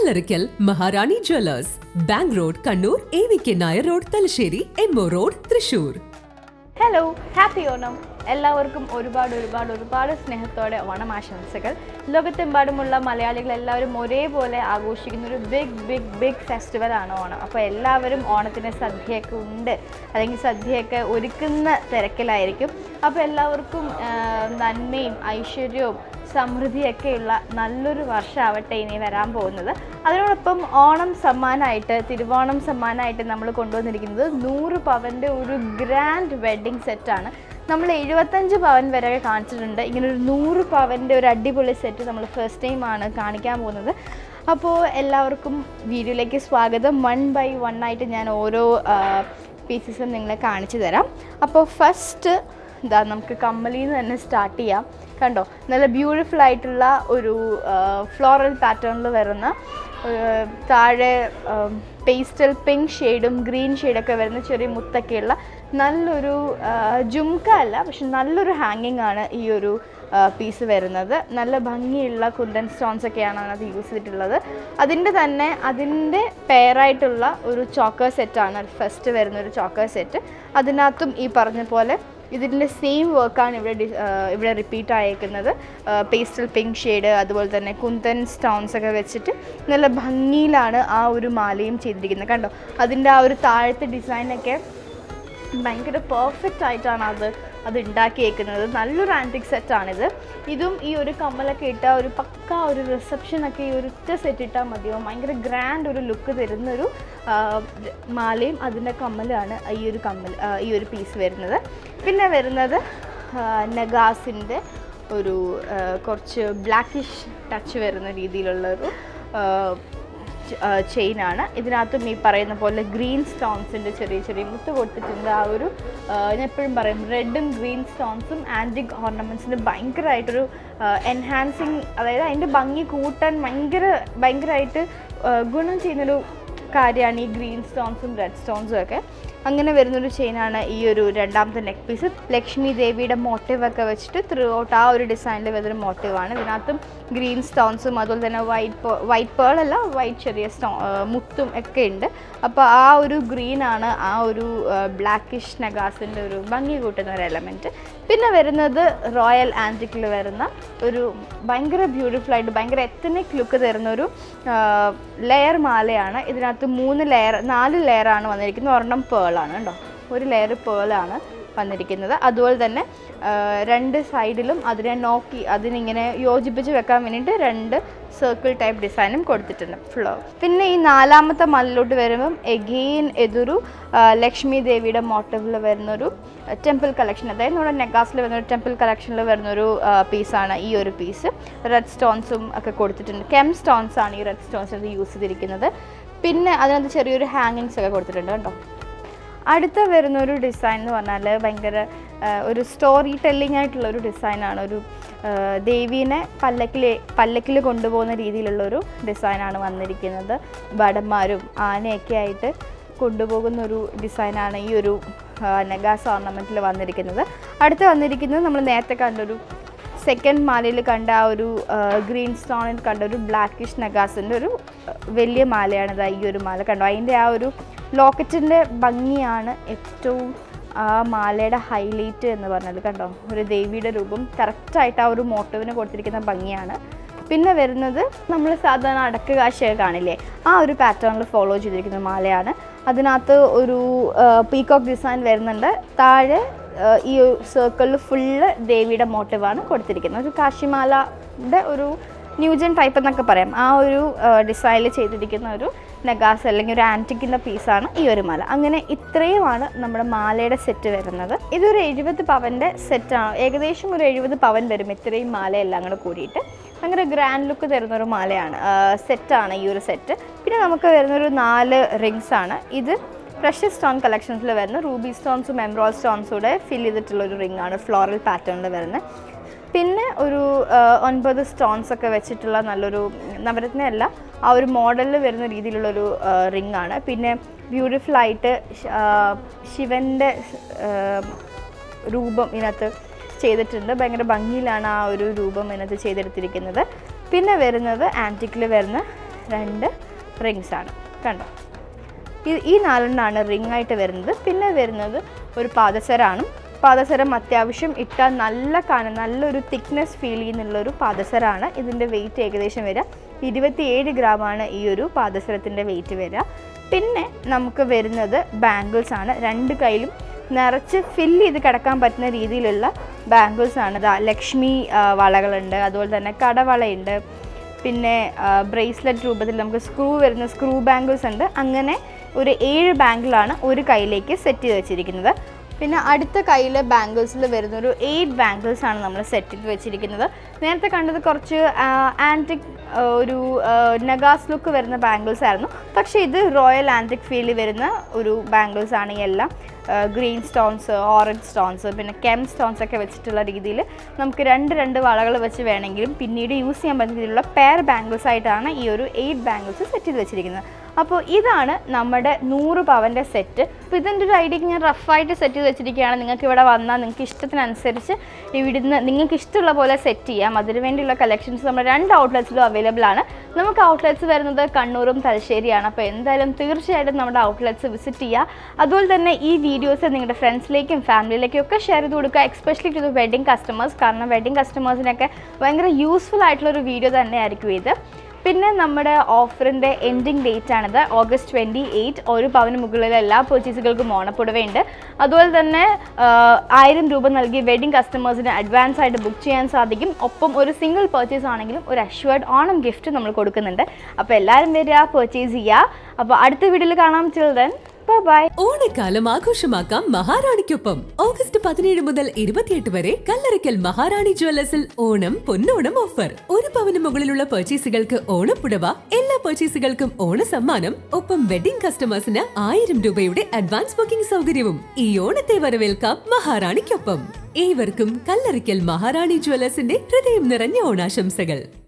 കല്ലറിക്കൽ Maharani jewellers bank road Kannur A V K Nair road Thalassery MO road Thrissur hello happy Onam എല്ലാവർക്കും ഒരുപാട് ഒരുപാട് ഒരുപാട് സ്നേഹത്തോടെ ഓണം ആശംസകൾ ലോകത്തെമ്പാടുമുള്ള മലയാളികൾ എല്ലാവരും ഒരേപോലെ ആഘോഷിക്കുന്ന ഒരു ബിഗ് ബിഗ് ബിഗ് ഫെസ്റ്റിവലാണ് ഓണം അപ്പോൾ എല്ലാവരും ഓണത്തിന് സദ്യയൊക്കെ ഉണ്ട് അല്ലെങ്കിൽ സദ്യയൊക്കെ ഒരുക്കുന്ന തിരക്കിലായിരിക്കും അപ്പോൾ എല്ലാവർക്കും ആ, നന്മയും ഐശ്വര്യവും സമൃദ്ധിയൊക്കെയുള്ള നല്ലൊരു വർഷമാവട്ടെ ഇനി വരാൻ പോകുന്നത് അതിനോടൊപ്പം ഓണം സമ്മാനമായിട്ട് തിരുവോണം സമ്മാനമായിട്ട് നമ്മൾ കൊണ്ടുവന്നിരിക്കുന്നത് നൂറ് പവൻ്റെ ഒരു ഗ്രാൻഡ് വെഡ്ഡിങ് സെറ്റാണ് നമ്മൾ എഴുപത്തഞ്ച് പവൻ വരെ കാണിച്ചിട്ടുണ്ട് ഇങ്ങനെ ഒരു നൂറ് പവൻ്റെ ഒരു അടിപൊളി സെറ്റ് നമ്മൾ ഫസ്റ്റ് ടൈമാണ് കാണിക്കാൻ പോകുന്നത് അപ്പോൾ എല്ലാവർക്കും വീഡിയോയിലേക്ക് സ്വാഗതം വൺ ബൈ വൺ ആയിട്ട് ഞാൻ ഓരോ പീസസും നിങ്ങളെ കാണിച്ചു തരാം അപ്പോൾ ഫസ്റ്റ് ഇതാ നമുക്ക് കമ്മലിൽ നിന്ന് തന്നെ സ്റ്റാർട്ട് ചെയ്യാം കണ്ടോ നല്ല ബ്യൂട്ടിഫുൾ ആയിട്ടുള്ള ഒരു ഫ്ലോറൽ പാറ്റേണിൽ വരുന്ന ഒരു താഴെ പേസ്റ്റൽ പിങ്ക് ഷെയ്ഡും ഗ്രീൻ ഷെയ്ഡൊക്കെ വരുന്ന ചെറിയ മുത്തൊക്കെയുള്ള നല്ലൊരു ജുംക്ക അല്ല പക്ഷെ നല്ലൊരു ഹാങ്ങിങ് ആണ് ഈ ഒരു പീസ് വരുന്നത് നല്ല ഭംഗിയുള്ള കുന്തൻ സ്റ്റോൺസ് ഒക്കെയാണ് അതിനകത്ത് യൂസ് ചെയ്തിട്ടുള്ളത് അതിൻ്റെ തന്നെ അതിൻ്റെ പെയറായിട്ടുള്ള ഒരു ചോക്കർ സെറ്റാണ് ഫസ്റ്റ് വരുന്ന ഒരു ചോക്കർ സെറ്റ് അതിനകത്തും ഈ പറഞ്ഞ പോലെ ഇതിൻ്റെ സെയിം വർക്കാണ് ഇവിടെ ഡി- ആ, ഇവിടെ റിപ്പീറ്റ് ആയേക്കുന്നത് പേസ്റ്റൽ പിങ്ക് ഷെയ്ഡ് അതുപോലെ തന്നെ കുന്തൻ സ്റ്റോൺസ് ഒക്കെ വെച്ചിട്ട് നല്ല ഭംഗിയിലാണ് ആ ഒരു മാലയും ചെയ്തിരിക്കുന്നത് കണ്ടോ അതിൻ്റെ ആ ഒരു താഴത്തെ ഡിസൈനൊക്കെ ഭയങ്കര പെർഫെക്റ്റ് ആയിട്ടാണ് അത് അത് ഉണ്ടാക്കിയേക്കുന്നത് നല്ലൊരു ആൻറ്റിക് സെറ്റാണിത് ഇതും ഈ ഒരു കമ്മലൊക്കെ ഇട്ട ഒരു പക്ക ഒരു റിസപ്ഷനൊക്കെ ഈ ഒരു ഒറ്റ സെറ്റ് ഇട്ടാൽ മതിയോ ഭയങ്കര ഗ്രാൻഡ് ഒരു ലുക്ക് തരുന്നൊരു ആ, മാലയും അതിൻ്റെ കമ്മലാണ് ഈ ഒരു കമ്മൽ ആ, ഈ ഒരു പീസ് വരുന്നത് പിന്നെ വരുന്നത് നഗാസിൻ്റെ ഒരു ആ, കുറച്ച് ബ്ലാക്കിഷ് ടച്ച് വരുന്ന രീതിയിലുള്ളൊരു ചെയിനാണ് ഇതിനകത്തും ഈ പറയുന്ന പോലെ ഗ്രീൻ സ്റ്റോൺസിൻ്റെ ചെറിയ ചെറിയ മുത്ത് കൊടുത്തിട്ടുണ്ട് ആ ഒരു ആ, ഞാൻ എപ്പോഴും പറയും റെഡും ഗ്രീൻ സ്റ്റോൺസും ആൻറ്റിക് ഓർണമെൻറ്റ്സിന് ഭയങ്കരമായിട്ടൊരു എൻഹാൻസിങ് അതായത് അതിൻ്റെ ഭംഗി കൂട്ടാൻ ഭയങ്കര ഭയങ്കരമായിട്ട് ആ, ഗുണം ചെയ്യുന്നൊരു കാര്യമാണ് ഈ ഗ്രീൻ സ്റ്റോൺസും റെഡ് സ്റ്റോൺസും ഒക്കെ അങ്ങനെ വരുന്നൊരു ചെയിനാണ് ഈ ഒരു രണ്ടാമത്തെ നെക്ക് പീസ് ലക്ഷ്മി ദേവിയുടെ മോട്ടീവ് ഒക്കെ വെച്ചിട്ട് ത്രൂ ഔട്ട് ആ ഒരു ഡിസൈനിൽ വരുന്നൊരു മോട്ടീവാണ് ഇതിനകത്തും ഗ്രീൻ സ്റ്റോൺസും അതുപോലെ തന്നെ വൈറ്റ് വൈറ്റ് പേൾ അല്ല വൈറ്റ് ചെറിയ സ്റ്റോ മുത്തും ഒക്കെ ഉണ്ട് അപ്പോൾ ആ ഒരു ഗ്രീനാണ് ആ ഒരു ബ്ലാക്കിഷ് നഗാസിൻ്റെ ഒരു ഭംഗി കൂട്ടുന്ന ഒരു എലമെൻറ്റ് പിന്നെ വരുന്നത് റോയൽ ആൻറ്റിക്കിൽ വരുന്ന ഒരു ഭയങ്കര ബ്യൂട്ടിഫുൾ ആയിട്ട് ഭയങ്കര എത്തനിക് ലുക്ക് തരുന്ന ഒരു ലെയർ മാലയാണ് ഇതിനകത്ത് മൂന്ന് ലെയർ നാല് ലെയറാണ് വന്നിരിക്കുന്നത് ഒരെണ്ണം പേളാണ് കേട്ടോ ഒരു ലെയർ പേളാണ് വന്നിരിക്കുന്നത് അതുപോലെ തന്നെ ആ, രണ്ട് സൈഡിലും അതിനെ നോക്കി അതിനിങ്ങനെ യോജിപ്പിച്ച് വെക്കാൻ വേണ്ടിയിട്ട് രണ്ട് സർക്കിൾ ടൈപ്പ് ഡിസൈനും കൊടുത്തിട്ടുണ്ട് ഫ്ലോ പിന്നെ ഈ നാലാമത്തെ മലയിലോട്ട് വരുമ്പം എഗെയിൻ ഇതൊരു ആ, ലക്ഷ്മി ദേവിയുടെ മോട്ടീവിൽ വരുന്നൊരു ടെമ്പിൾ കളക്ഷൻ അതായത് നമ്മുടെ നെഗാസിൽ വരുന്ന ഒരു ടെമ്പിൾ കളക്ഷനിൽ വരുന്നൊരു പീസാണ് ഈ ഒരു പീസ് റെഡ് സ്റ്റോൺസും ഒക്കെ കൊടുത്തിട്ടുണ്ട് കെം സ്റ്റോൺസ് ആണ് ഈ റെഡ് സ്റ്റോൺസ് യൂസ് ചെയ്തിരിക്കുന്നത് പിന്നെ അതിനകത്ത് ചെറിയൊരു ഹാങ്ങിങ്സ് ഒക്കെ കൊടുത്തിട്ടുണ്ട് കേട്ടോ അടുത്ത വരുന്ന ഒരു ഡിസൈൻ എന്ന് പറഞ്ഞാൽ ഭയങ്കര ആ, ഒരു സ്റ്റോറി ടെല്ലിംഗ് ആയിട്ടുള്ള ഒരു ഡിസൈനാണ് ഒരു ആ, ദേവീനെ പല്ലക്കിൽ പല്ലക്കിൽ കൊണ്ടുപോകുന്ന രീതിയിലുള്ളൊരു ഡിസൈനാണ് വന്നിരിക്കുന്നത് ഭടന്മാരും ആനയൊക്കെ ആയിട്ട് കൊണ്ടുപോകുന്ന ഒരു ഡിസൈനാണ് ഈ ഒരു നെഗാസ് ഓർണമെൻറ്റിൽ വന്നിരിക്കുന്നത് അടുത്ത് വന്നിരിക്കുന്നത് നമ്മൾ നേരത്തെ കണ്ടൊരു സെക്കൻഡ് മാലയിൽ കണ്ട ആ ഒരു ഗ്രീൻ സ്റ്റോണിൽ കണ്ട ഒരു ബ്ലാക്കിഷ് നഗാസിൻ്റെ ഒരു ആ, വലിയ മാലയാണ് ഇതാ ഈ ഒരു മാല കണ്ടോ അതിൻ്റെ ആ ഒരു ലോക്കറ്റിൻ്റെ ഭംഗിയാണ് ഏറ്റവും ആ മാലയുടെ ഹൈലൈറ്റ് എന്ന് പറഞ്ഞത് കണ്ടോ ഒരു ദേവിയുടെ രൂപം കറക്റ്റായിട്ട് ആ ഒരു മോട്ടീവിന് കൊടുത്തിരിക്കുന്ന ഭംഗിയാണ് പിന്നെ വരുന്നത് നമ്മൾ സാധാരണ അടക്ക് കാശയൊക്കെ കാണില്ലേ ആ ഒരു പാറ്റേണിൽ ഫോളോ ചെയ്തിരിക്കുന്ന മാലയാണ് അതിനകത്ത് ഒരു പീകോക്ക് ഡിസൈൻ വരുന്നുണ്ട് താഴെ ആ, ഈ സർക്കിളിൽ ഫുള്ള് ദേവിയുടെ മോട്ടീവാണ് കൊടുത്തിരിക്കുന്നത് ഒരു കാശിമാലയുടെ ഒരു ന്യൂജൻ ടൈപ്പ് എന്നൊക്കെ പറയാം ആ ഒരു ഡിസൈനിൽ ചെയ്തിരിക്കുന്ന ഒരു നെഗാസ് അല്ലെങ്കിൽ ഒരു ആൻറ്റിക്കിൻ്റെ പീസാണ് ഈ ഒരു മാല അങ്ങനെ ഇത്രയുമാണ് നമ്മുടെ മാലയുടെ സെറ്റ് വരുന്നത് ഇതൊരു എഴുപത് പവൻ്റെ സെറ്റാണ് ഏകദേശം ഒരു എഴുപത് പവൻ വരും ഇത്രയും മാലയെല്ലാം കൂടെ കൂടിയിട്ട് ഭയങ്കര ഗ്രാൻഡ് ലുക്ക് തരുന്ന ഒരു മാലയാണ് സെറ്റാണ് ഈ ഒരു സെറ്റ് പിന്നെ നമുക്ക് വരുന്നൊരു നാല് റിങ്സ് ആണ് ഇത് പ്രഷ്യസ് സ്റ്റോൺ കളക്ഷൻസിൽ വരുന്ന റൂബി സ്റ്റോൺസും എംബ്രോൾ സ്റ്റോൺസും കൂടെ ഫിൽ ചെയ്തിട്ടുള്ള ഒരു റിംഗ് ആണ് ഫ്ലോറൽ പാറ്റേണിൽ വരുന്നത് പിന്നെ ഒരു ആ, ഒൻപത് സ്റ്റോൺസ് ഒക്കെ വെച്ചിട്ടുള്ള നല്ലൊരു നവരത്ന അല്ല ആ ഒരു മോഡലിൽ വരുന്ന രീതിയിലുള്ളൊരു റിംഗ് ആണ് പിന്നെ ബ്യൂട്ടിഫുൾ ആയിട്ട് ശ- ആ, ശിവൻ്റെ ആ, രൂപം ഇതിനകത്ത് ചെയ്തിട്ടുണ്ട് ഭയങ്കര ഭംഗിയിലാണ് ആ ഒരു രൂപം ഇതിനകത്ത് ചെയ്തെടുത്തിരിക്കുന്നത് പിന്നെ വരുന്നത് ആൻറ്റിക്കിൽ വരുന്ന രണ്ട് റിങ്സ് ആണ് കണ്ടോ ഈ ഈ നാലെണ്ണമാണ് റിംഗ് ആയിട്ട് വരുന്നത് പിന്നെ വരുന്നത് ഒരു പാദസരമാണ് പാദസരം അത്യാവശ്യം ഇട്ടാൽ നല്ല കാണാൻ നല്ലൊരു തിക്നെസ് ഫീൽ ചെയ്യുന്നുള്ളൊരു പാദസരമാണ് ഇതിൻ്റെ വെയിറ്റ് ഏകദേശം വരിക ഇരുപത്തിയേഴ് ഗ്രാമാണ് ഈ ഒരു പാദസരത്തിൻ്റെ വെയിറ്റ് വരിക പിന്നെ നമുക്ക് വരുന്നത് ബാംഗിൾസ് ആണ് രണ്ട് കയ്യിലും നിറച്ച് ഫില്ല് ചെയ്ത് കിടക്കാൻ പറ്റുന്ന രീതിയിലുള്ള ബാംഗിൾസ് ആണ് ഇതാ ലക്ഷ്മി ആ, വളകളുണ്ട് അതുപോലെ തന്നെ കടവളയുണ്ട് പിന്നെ ബ്രേസ്ലെറ്റ് രൂപത്തിൽ നമുക്ക് സ്ക്രൂ വരുന്ന സ്ക്രൂ ബാംഗിൾസ് ഉണ്ട് അങ്ങനെ ഒരു ഏഴ് ബാംഗിളാണ് ഒരു കൈയിലേക്ക് സെറ്റ് ചെയ്ത് വെച്ചിരിക്കുന്നത് പിന്നെ അടുത്ത കയ്യിൽ ബാംഗിൾസിൽ വരുന്ന ഒരു എയ്റ്റ് ബാംഗിൾസ് ആണ് നമ്മൾ സെറ്റ് ചെയ്ത് വെച്ചിരിക്കുന്നത് നേരത്തെ കണ്ടത് കുറച്ച് ആൻറ്റിക് ഒരു നഗാസ് ലുക്ക് വരുന്ന ബാംഗിൾസ് ആയിരുന്നു പക്ഷേ ഇത് റോയൽ ആൻറ്റിക് ഫീൽ വരുന്ന ഒരു ബാംഗിൾസ് ആണ് ഈ എല്ലാം ഗ്രീൻ സ്റ്റോൺസ് ഓറഞ്ച് സ്റ്റോൺസ് പിന്നെ കെം സ്റ്റോൺസ് ഒക്കെ വെച്ചിട്ടുള്ള രീതിയിൽ നമുക്ക് രണ്ട് രണ്ട് വളകൾ വെച്ച് വേണമെങ്കിലും പിന്നീട് യൂസ് ചെയ്യാൻ പറ്റുന്ന രീതിയിലുള്ള പെയർ ബാംഗിൾസ് ആയിട്ടാണ് ഈ ഒരു എയ്റ്റ് ബാംഗിൾസ് സെറ്റ് ചെയ്ത് വെച്ചിരിക്കുന്നത് അപ്പോൾ ഇതാണ് നമ്മുടെ നൂറ് പവൻ്റെ സെറ്റ് അപ്പോൾ ഇതിൻ്റെ ഒരു ഐഡിയക്ക് ഞാൻ റഫായിട്ട് സെറ്റ് ചെയ്ത് വെച്ചിരിക്കുകയാണ് നിങ്ങൾക്ക് ഇവിടെ വന്നാൽ നിങ്ങൾക്ക് ഇഷ്ടത്തിനനുസരിച്ച് ഇവിടുന്ന് നിങ്ങൾക്ക് ഇഷ്ടമുള്ള പോലെ സെറ്റ് ചെയ്യാം അതിന് വേണ്ടിയുള്ള കളക്ഷൻസ് നമ്മുടെ രണ്ട് ഔട്ട്ലെറ്റ്സിലും അവൈലബിൾ ആണ് നമുക്ക് ഔട്ട്ലെറ്റ്സ് വരുന്നത് കണ്ണൂരും തലശ്ശേരിയാണ് അപ്പോൾ എന്തായാലും തീർച്ചയായിട്ടും നമ്മുടെ ഔട്ട്ലെറ്റ്സ് വിസിറ്റ് ചെയ്യുക അതുപോലെ തന്നെ ഈ വീഡിയോസ് നിങ്ങളുടെ ഫ്രണ്ട്സിലേക്കും ഫാമിലിയിലേക്കും ഒക്കെ ഷെയർ ചെയ്ത് കൊടുക്കുക especially to the wedding customers കാരണം വെഡിങ് കസ്റ്റമേഴ്സിനൊക്കെ ഭയങ്കര യൂസ്ഫുൾ ആയിട്ടുള്ള ഒരു വീഡിയോ തന്നെയായിരിക്കും ഇത് പിന്നെ നമ്മുടെ ഓഫറിൻ്റെ എൻഡിങ് ഡേറ്റ് ആണിത് ഓഗസ്റ്റ് ട്വൻറ്റി എയ്റ്റ് ഒരു പവന് മുകളിലുള്ള എല്ലാ പർച്ചേസുകൾക്കും ഓണപ്പുടവയുണ്ട് അതുപോലെ തന്നെ ആ, ആയിരം രൂപ നൽകി വെഡിങ് കസ്റ്റമേഴ്സിന് അഡ്വാൻസ് ആയിട്ട് ബുക്ക് ചെയ്യാൻ സാധിക്കും ഒപ്പം ഒരു സിംഗിൾ പർച്ചേസ് ആണെങ്കിലും ഒരു അഷ്വേർഡ് ഓണം ഗിഫ്റ്റ് നമ്മൾ കൊടുക്കുന്നുണ്ട് അപ്പോൾ എല്ലാവരും വരിക പർച്ചേസ് ചെയ്യുക അപ്പോൾ അടുത്ത വീഡിയോയിൽ കാണാം ചിൽ ദെൻ ബൈ ഓണക്കാലം ആഘോഷമാക്കാം മഹാറാണിക്കൊപ്പം ഓഗസ്റ്റ് പതിനേഴ് മുതൽ ഇരുപത്തിയെട്ട് വരെ കല്ലറയ്ക്കൽ മഹാറാണി ജ്വല്ലേഴ്സിൽ ഓണം പൊന്നോണം ഓഫർ ഒരു പവന് മുകളിലുള്ള പർച്ചേസുകൾക്ക് ഓണപ്പുടവ എല്ലാ പർച്ചേസുകൾക്കും ഓണ സമ്മാനം ഒപ്പം വെഡിംഗ് കസ്റ്റമേഴ്സിന് ആയിരം രൂപയുടെ അഡ്വാൻസ് ബുക്കിംഗ് സൗകര്യവും ഈ ഓണത്തെ വരവേൽക്കാം മഹാറാണിക്കൊപ്പം ഏവർക്കും കല്ലറയ്ക്കൽ മഹാറാണി ജ്വല്ലേഴ്സിന്റെ ഹൃദയം നിറഞ്ഞ ഓണാശംസകൾ